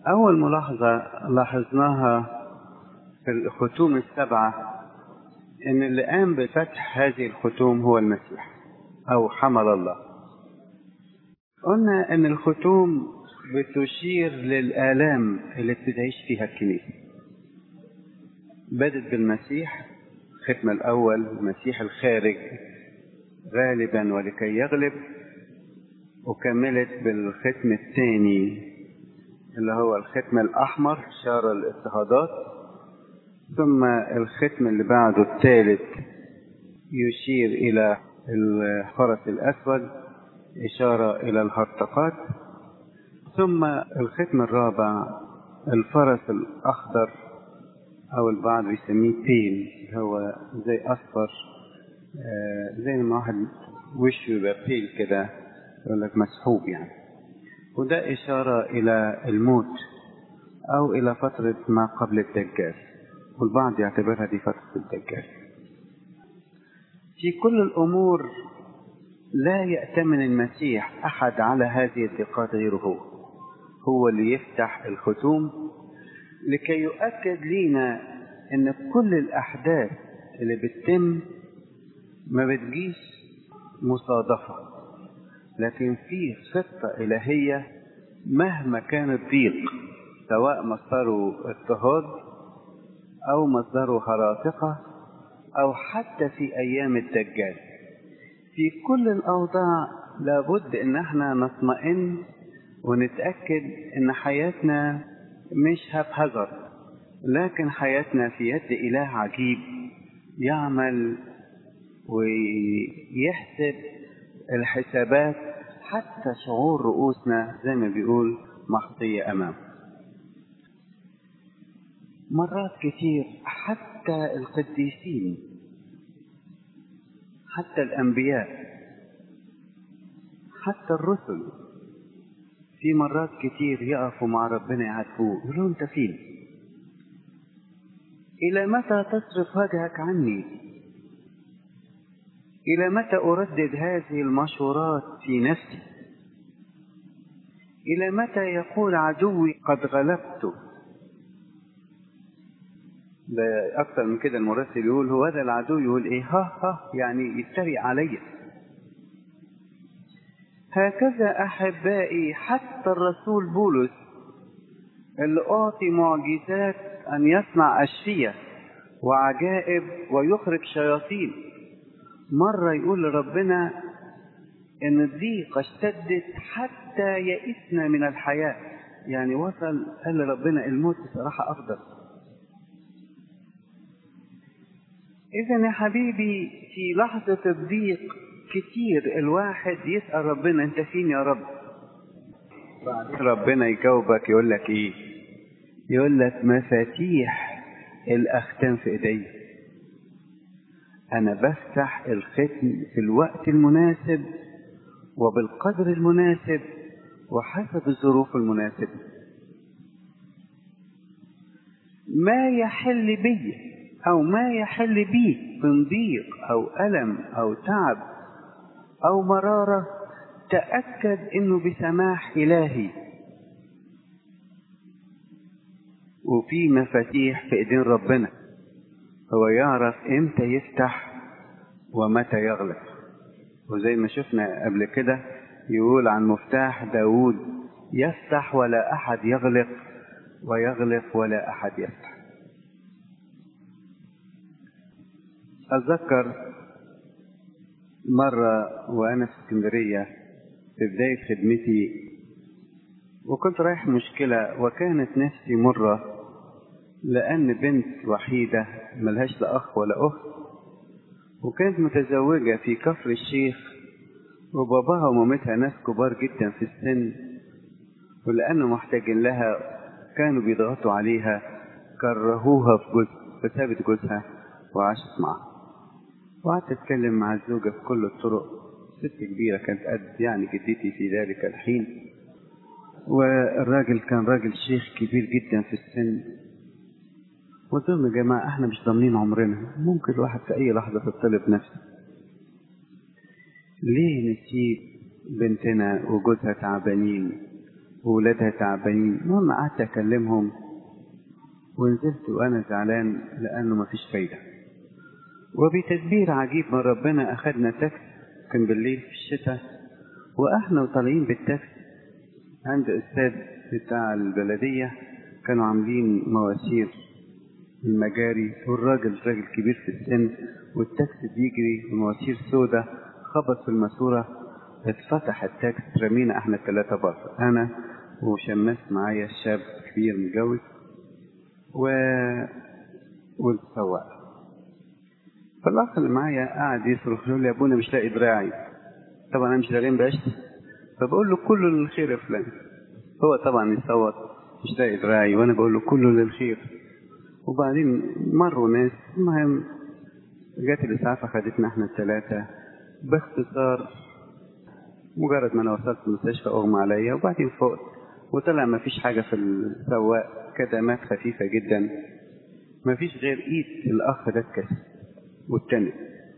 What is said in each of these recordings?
أول ملاحظة لاحظناها في الختوم السبعة إن اللي قام بفتح هذه الختوم هو المسيح أو حمل الله قلنا إن الختوم بتشير للآلام اللي بتعيش فيها الكنيسة بدت بالمسيح الختم الأول المسيح الخارج غالبا ولكي يغلب وكملت بالختم الثاني اللي هو الختم الأحمر شار الاضطهادات ثم الختم اللي بعده الثالث يشير إلى الفرس الأسود إشارة إلى الهرطقات ثم الختم الرابع الفرس الأخضر أو البعض بيسميه بيل هو زي أصفر آه زي ما واحد وشه يبقى بيل كده يقول لك مسحوب يعني وده إشارة إلى الموت أو إلى فترة ما قبل الدجال والبعض يعتبرها دي فترة الدجال في كل الأمور لا يأتمن المسيح أحد على هذه الدقات غيره هو هو اللي يفتح الختوم لكي يؤكد لنا ان كل الاحداث اللي بتتم ما بتجيش مصادفه لكن في خطه الهيه مهما كان الضيق سواء مصدره اضطهاد او مصدره هراطقه او حتى في ايام الدجال في كل الاوضاع لابد ان احنا نطمئن ونتاكد ان حياتنا مش هبهزر لكن حياتنا في يد إله عجيب يعمل ويحسب الحسابات حتى شعور رؤوسنا زي ما بيقول محطية أمامه مرات كتير حتى القديسين حتى الأنبياء حتى الرسل في مرات كتير يقفوا مع ربنا يعاتبوه يقولوا انت فين الى متى تصرف وجهك عني الى متى اردد هذه المشورات في نفسي الى متى يقول عدوي قد غلبته ده اكتر من كده المرسل يقول هو هذا العدو يقول ايه ها ها يعني يتريق عليا هكذا احبائي حتى الرسول بولس اللي اعطي معجزات ان يصنع اشفيه وعجائب ويخرج شياطين مره يقول لربنا ان الضيقه اشتدت حتى يئسنا من الحياه يعني وصل قال لربنا الموت بصراحه افضل اذا يا حبيبي في لحظه الضيق كتير الواحد يسأل ربنا انت فين يا رب ربنا يجاوبك يقول لك ايه يقول لك مفاتيح الاختام في ايدي انا بفتح الختم في الوقت المناسب وبالقدر المناسب وحسب الظروف المناسبة ما يحل بي أو ما يحل بي من ضيق أو ألم أو تعب أو مرارة تأكد إنه بسماح إلهي وفي مفاتيح في إيدين ربنا هو يعرف إمتى يفتح ومتى يغلق وزي ما شفنا قبل كده يقول عن مفتاح داود يفتح ولا أحد يغلق ويغلق ولا أحد يفتح أتذكر مرة وأنا في اسكندرية في بداية خدمتي وكنت رايح مشكلة وكانت نفسي مرة لأن بنت وحيدة ملهاش لا أخ ولا أخت وكانت متزوجة في كفر الشيخ وباباها ومامتها ناس كبار جدا في السن ولأنه محتاجين لها كانوا بيضغطوا عليها كرهوها في جوز فسابت جوزها وعاشت معه وقعدت أتكلم مع الزوجة في كل الطرق ست كبيرة كانت قد يعني جدتي في ذلك الحين والراجل كان راجل شيخ كبير جدا في السن قلت لهم يا جماعة احنا مش ضامنين عمرنا ممكن الواحد في أي لحظة تطلب نفسه ليه نسيب بنتنا وجوزها تعبانين وولادها تعبانين المهم قعدت اكلمهم ونزلت وانا زعلان لانه مفيش فايده وبتدبير عجيب من ربنا اخدنا تاكس كان بالليل في الشتاء واحنا وطالعين بالتاكس عند استاذ بتاع البلديه كانوا عاملين مواسير المجاري والراجل راجل كبير في السن والتاكسي بيجري بمواسير سودة خبط في الماسورة اتفتح التاكس رمينا احنا الثلاثة بره انا وشماس معايا شاب كبير متجوز و والسواق فالاخ اللي معايا قاعد يصرخ يقول لي يا ابونا مش لاقي دراعي طبعا انا مش لاقيين بشتي فبقول له كله للخير يا فلان هو طبعا يصوت مش لاقي دراعي وانا بقول له كله للخير وبعدين مروا ناس المهم جت الاسعاف اخدتنا احنا الثلاثه باختصار مجرد ما انا وصلت المستشفى اغمى عليا وبعدين فقت وطلع ما فيش حاجه في السواق كدمات خفيفه جدا ما فيش غير ايد الاخ ده اتكسر والتاني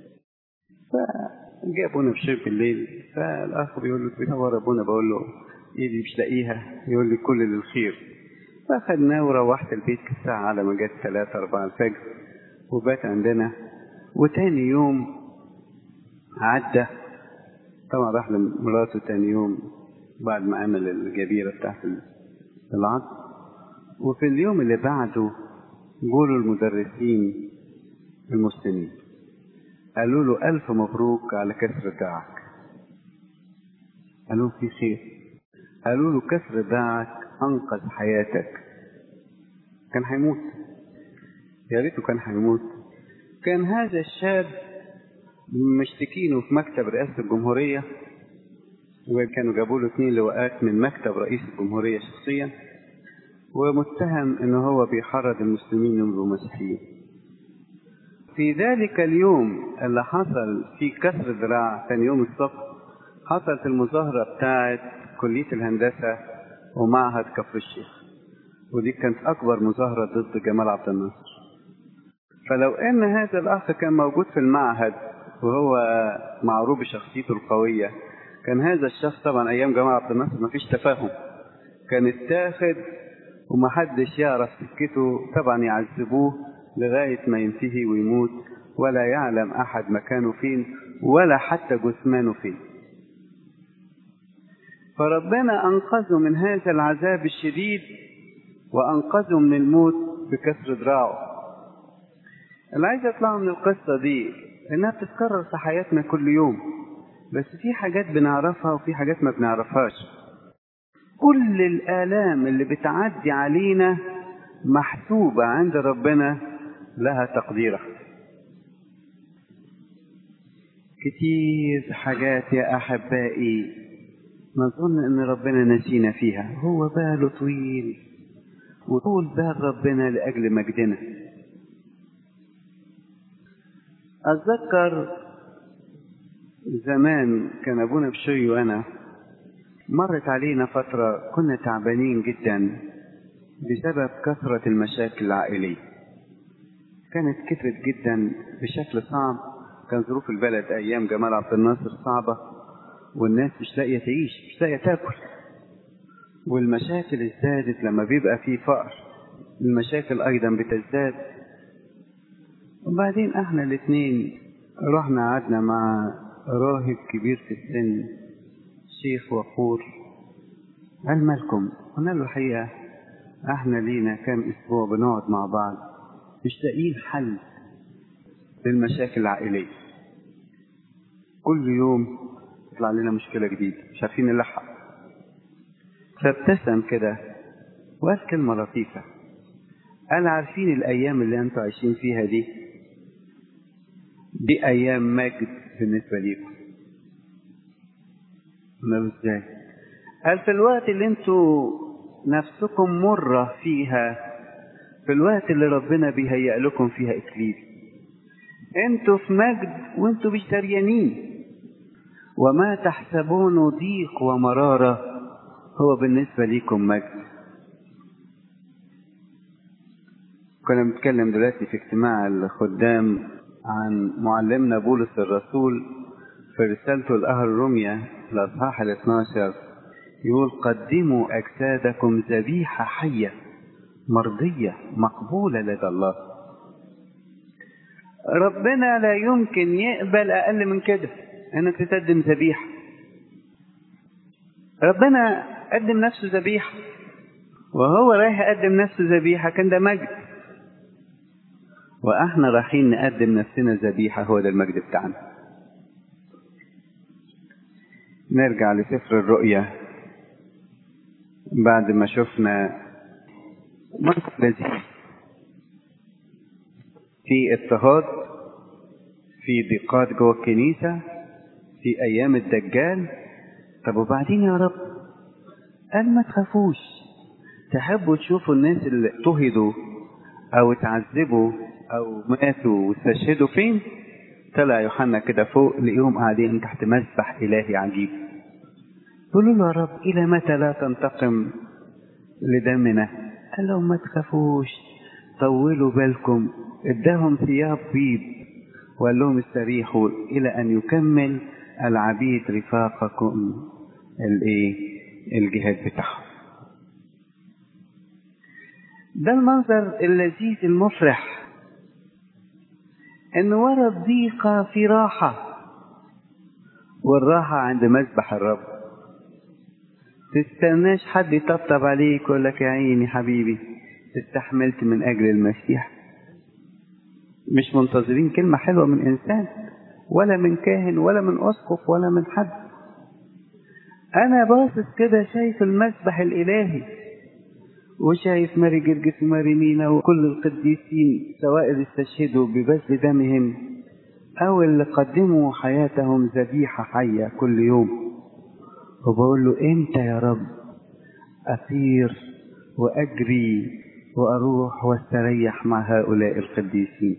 فجاء ابونا في شرب الليل فالاخ بيقول له بيدور ابونا بقول له ايدي مش لاقيها يقول لي كل للخير فاخدناه وروحت البيت الساعة على ما جت ثلاثة أربعة الفجر وبات عندنا وتاني يوم عدى طبعا راح لمراته تاني يوم بعد ما عمل الجبيرة بتاعت العصر وفي اليوم اللي بعده جولوا المدرسين المسلمين قالوا له ألف مبروك على كسر داعك قالوا في خير قالوا له كسر داعك أنقذ حياتك كان هيموت يا ريته كان هيموت كان هذا الشاب مشتكينه في مكتب رئاسة الجمهورية وكانوا جابوا له اثنين لواءات من مكتب رئيس الجمهورية شخصيا ومتهم ان هو بيحرض المسلمين يبقوا مسيحيين في ذلك اليوم اللي حصل في كسر ذراع ثاني يوم الصبح حصلت المظاهرة بتاعت كلية الهندسة ومعهد كفر الشيخ ودي كانت أكبر مظاهرة ضد جمال عبد الناصر فلو أن هذا الأخ كان موجود في المعهد وهو معروف بشخصيته القوية كان هذا الشخص طبعا أيام جمال عبد الناصر مفيش تفاهم كان اتاخد ومحدش يعرف سكته طبعا يعذبوه لغاية ما ينتهي ويموت ولا يعلم أحد مكانه فين ولا حتى جثمانه فين فربنا أنقذه من هذا العذاب الشديد وأنقذه من الموت بكسر دراعه اللي عايز أطلعه من القصة دي إنها بتتكرر في حياتنا كل يوم بس في حاجات بنعرفها وفي حاجات ما بنعرفهاش كل الآلام اللي بتعدي علينا محسوبة عند ربنا لها تقديرها كتير حاجات يا أحبائي نظن ان ربنا نسينا فيها هو باله طويل وطول بال ربنا لاجل مجدنا اتذكر زمان كان ابونا بشوي وانا مرت علينا فترة كنا تعبانين جدا بسبب كثرة المشاكل العائلية كانت كثرت جدا بشكل صعب كان ظروف البلد ايام جمال عبد الناصر صعبه والناس مش لاقية تعيش مش لاقية تاكل والمشاكل ازدادت لما بيبقى في فقر المشاكل أيضا بتزداد وبعدين احنا الاثنين رحنا قعدنا مع راهب كبير في السن شيخ وقور قال مالكم قلنا له الحقيقة احنا لينا كام اسبوع بنقعد مع بعض مش لاقيين حل للمشاكل العائلية كل يوم يطلع لنا مشكلة جديدة مش عارفين نلحق فابتسم كده وقال كلمة لطيفة قال عارفين الأيام اللي أنتوا عايشين فيها دي دي أيام مجد بالنسبة ليكم قلنا ازاي قال في الوقت اللي انتوا نفسكم مرة فيها في الوقت اللي ربنا بيهيأ لكم فيها إكليل انتوا في مجد وانتوا مش دريانين وما تحسبون ضيق ومرارة هو بالنسبة ليكم مجد كنا بنتكلم دلوقتي في اجتماع الخدام عن معلمنا بولس الرسول في رسالته لأهل روميا الأصحاح ال 12 يقول قدموا أجسادكم ذبيحة حية مرضية مقبولة لدى الله ربنا لا يمكن يقبل أقل من كده إنك تقدم ذبيحة ربنا قدم نفسه ذبيحة وهو رايح يقدم نفسه ذبيحة كان ده مجد وإحنا رايحين نقدم نفسنا ذبيحة هو ده المجد بتاعنا نرجع لسفر الرؤيا بعد ما شفنا منطق لذيذ في اضطهاد في ضيقات جوه الكنيسة في أيام الدجال طب وبعدين يا رب قال ما تخافوش تحبوا تشوفوا الناس اللي اضطهدوا أو اتعذبوا أو ماتوا واستشهدوا فين؟ طلع يوحنا كده فوق لقيهم قاعدين تحت مسبح إلهي عجيب قولوا له يا رب إلى متى لا تنتقم لدمنا قال لهم ما تخافوش طولوا بالكم اداهم ثياب بيض وقال لهم استريحوا الى ان يكمل العبيد رفاقكم الايه الجهاد بتاعهم ده المنظر اللذيذ المفرح ان ورا الضيقة في راحة والراحة عند مذبح الرب تستناش حد يطبطب عليك ويقول لك يا عيني حبيبي استحملت من اجل المسيح مش منتظرين كلمة حلوة من إنسان ولا من كاهن ولا من أسقف ولا من حد أنا باصص كده شايف المسبح الإلهي وشايف ماري جرجس وماري مينا وكل القديسين سواء اللي استشهدوا ببذل دمهم أو اللي قدموا حياتهم ذبيحة حية كل يوم وبقول له إمتى يا رب أطير وأجري وأروح واستريح مع هؤلاء القديسين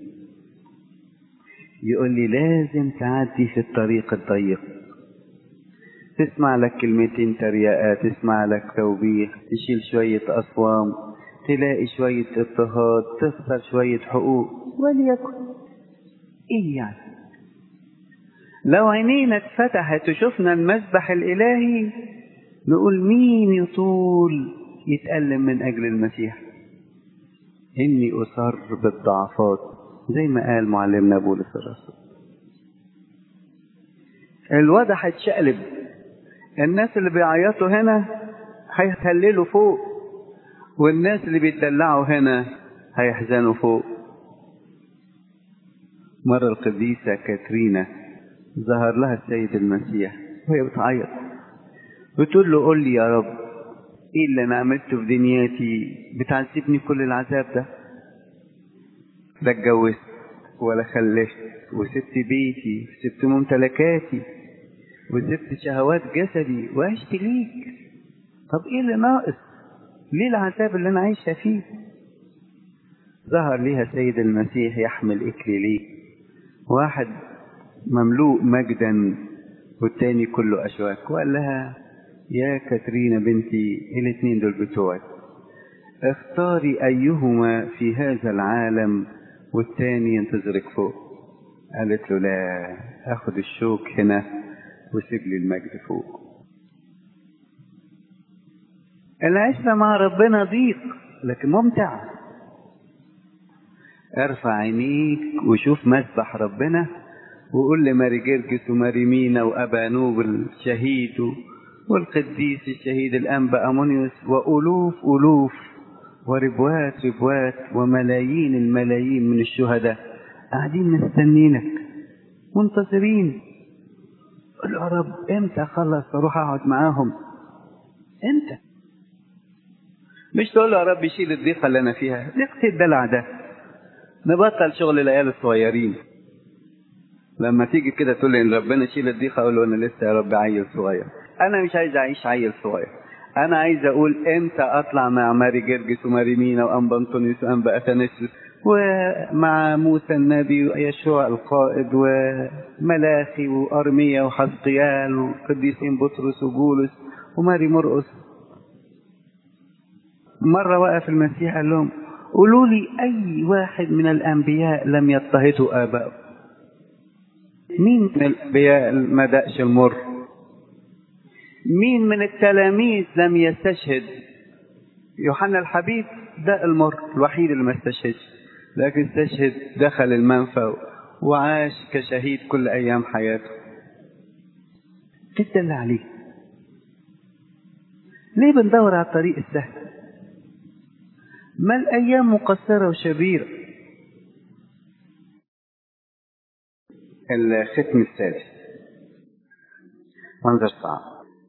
يقول لي لازم تعدي في الطريق الضيق تسمع لك كلمتين تريقة تسمع لك توبيخ تشيل شوية أصوام تلاقي شوية اضطهاد تخسر شوية حقوق وليكن إيه يعني لو عينينا اتفتحت وشفنا المسبح الإلهي نقول مين يطول يتألم من أجل المسيح إني أصر بالضعفات زي ما قال معلمنا بولس الرسول الوضع هيتشقلب الناس اللي بيعيطوا هنا هيتهللوا فوق والناس اللي بيتدلعوا هنا هيحزنوا فوق مرة القديسة كاترينا ظهر لها السيد المسيح وهي بتعيط بتقول له قول لي يا رب ايه اللي انا عملته في دنياتي بتعذبني كل العذاب ده لا اتجوزت ولا خلفت وسبت بيتي وسبت ممتلكاتي وسبت شهوات جسدي وعشت ليك طب ايه اللي ناقص ليه العذاب اللي انا عايشه فيه ظهر ليها سيد المسيح يحمل اكليليه واحد مملوء مجدا والتاني كله اشواك وقال لها يا كاترينا بنتي الاثنين دول بتوعك اختاري ايهما في هذا العالم والتاني ينتظرك فوق قالت له لا اخد الشوك هنا وسيب لي المجد فوق العشرة مع ربنا ضيق لكن ممتع ارفع عينيك وشوف مسبح ربنا وقول لماري جرجس وماري مينا وابا نوب الشهيد والقديس الشهيد الانبا امونيوس والوف الوف وربوات ربوات وملايين الملايين من الشهداء قاعدين مستنينك منتظرين قل يا رب امتى اخلص اروح اقعد معاهم امتى مش تقول له يا رب شيل الضيقه اللي انا فيها ضيقه الدلع ده نبطل شغل العيال الصغيرين لما تيجي كده تقول لي ان ربنا يشيل الضيقه اقول له انا لسه يا رب عيل صغير انا مش عايز اعيش عيل صغير انا عايز اقول امتى اطلع مع ماري جرجس وماري مينا وانبا انطونيوس وانبا اثناسيوس ومع موسى النبي ويشوع القائد وملاخي وارميا وحزقيال وقديسين بطرس وبولس وماري مرقس مرة وقف المسيح قال لهم قولوا لي أي واحد من الأنبياء لم يضطهده آباؤه مين من الأنبياء ما دقش المر مين من التلاميذ لم يستشهد يوحنا الحبيب ده المر الوحيد اللي ما استشهدش لكن استشهد دخل المنفى وعاش كشهيد كل ايام حياته جدا اللي عليه ليه بندور على الطريق السهل ما الايام مقصره وشريره الختم السادس منظر صعب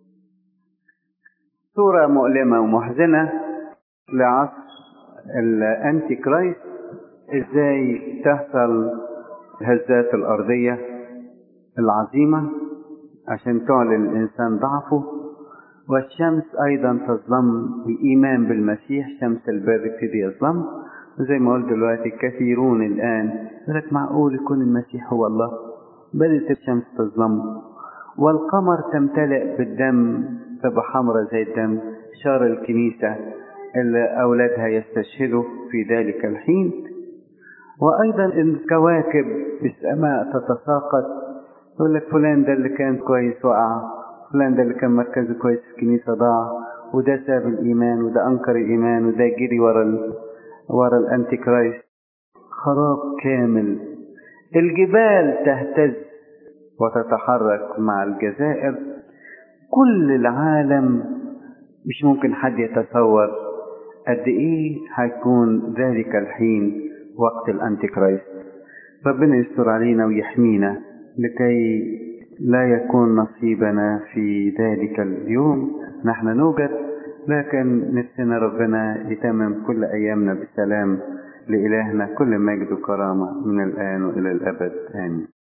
صورة مؤلمة ومحزنة لعصر الأنتي كرايست إزاي تحصل الهزات الأرضية العظيمة عشان تعلن الإنسان ضعفه والشمس أيضا تظلم الإيمان بالمسيح شمس البر ابتدي يظلم وزي ما قلت دلوقتي كثيرون الآن يقول لك معقول يكون المسيح هو الله بدأت الشمس تظلم والقمر تمتلئ بالدم تبقى حمراء زي الدم شار الكنيسة اللي أولادها يستشهدوا في ذلك الحين وأيضا الكواكب السماء تتساقط يقول لك فلان ده اللي كان كويس وقع فلان ده اللي كان مركزه كويس في الكنيسة ضاع وده ساب الإيمان وده أنكر الإيمان وده جري ورا ال... ورا الأنتي كرايست خراب كامل الجبال تهتز وتتحرك مع الجزائر كل العالم مش ممكن حد يتصور قد ايه هيكون ذلك الحين وقت الانتي كرايست ربنا يستر علينا ويحمينا لكي لا يكون نصيبنا في ذلك اليوم نحن نوجد لكن نفسنا ربنا يتمم كل ايامنا بالسلام لالهنا كل مجد وكرامه من الان والى الابد امين